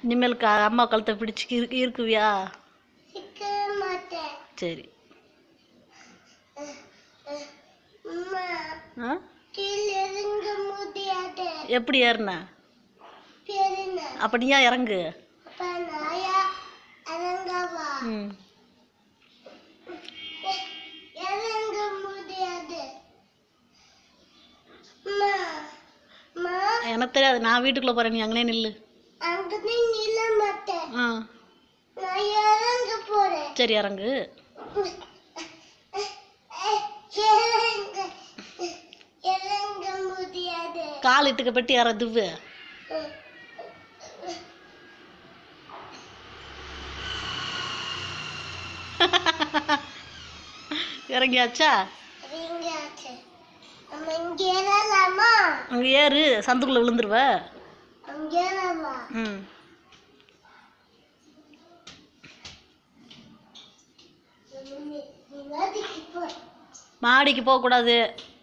இனிமேல் க அம்மா கழுத்தை பிடிச்சி இருக்கு இருக்குவியா சிக்க மாட்டேன் சரி அம்மா ஆ கீழே இறங்க முடியாது எப்படி ஏறின பெருன அப்போ நீயா இறங்கு அப்ப நாயா இறங்கவா ம் இறங்க முடியாது அம்மா அம்மா எனக்கு தெரியாது நான் வீட்டுக்குள்ளே போகிறேன் நீ அங்கனே நில்லு அங்கனே நில மாட்டேன் ஆ நான் இறங்க போறேன் சரி இறங்கு இறங்க இறங்க முடியாது கால் இட்டுக்க பெட்டி ஏற துவ்வு இறங்கியாச்சா இறங்கியாச்சு நம்ம இங்க ஏறலாமா அங்கே ஏறு சந்துக்குள்ளே விழுந்துருவ அங்க ஏறலாமா ம் நீ வாதிக்கு போ மாடிக்கு போகக்கூடாது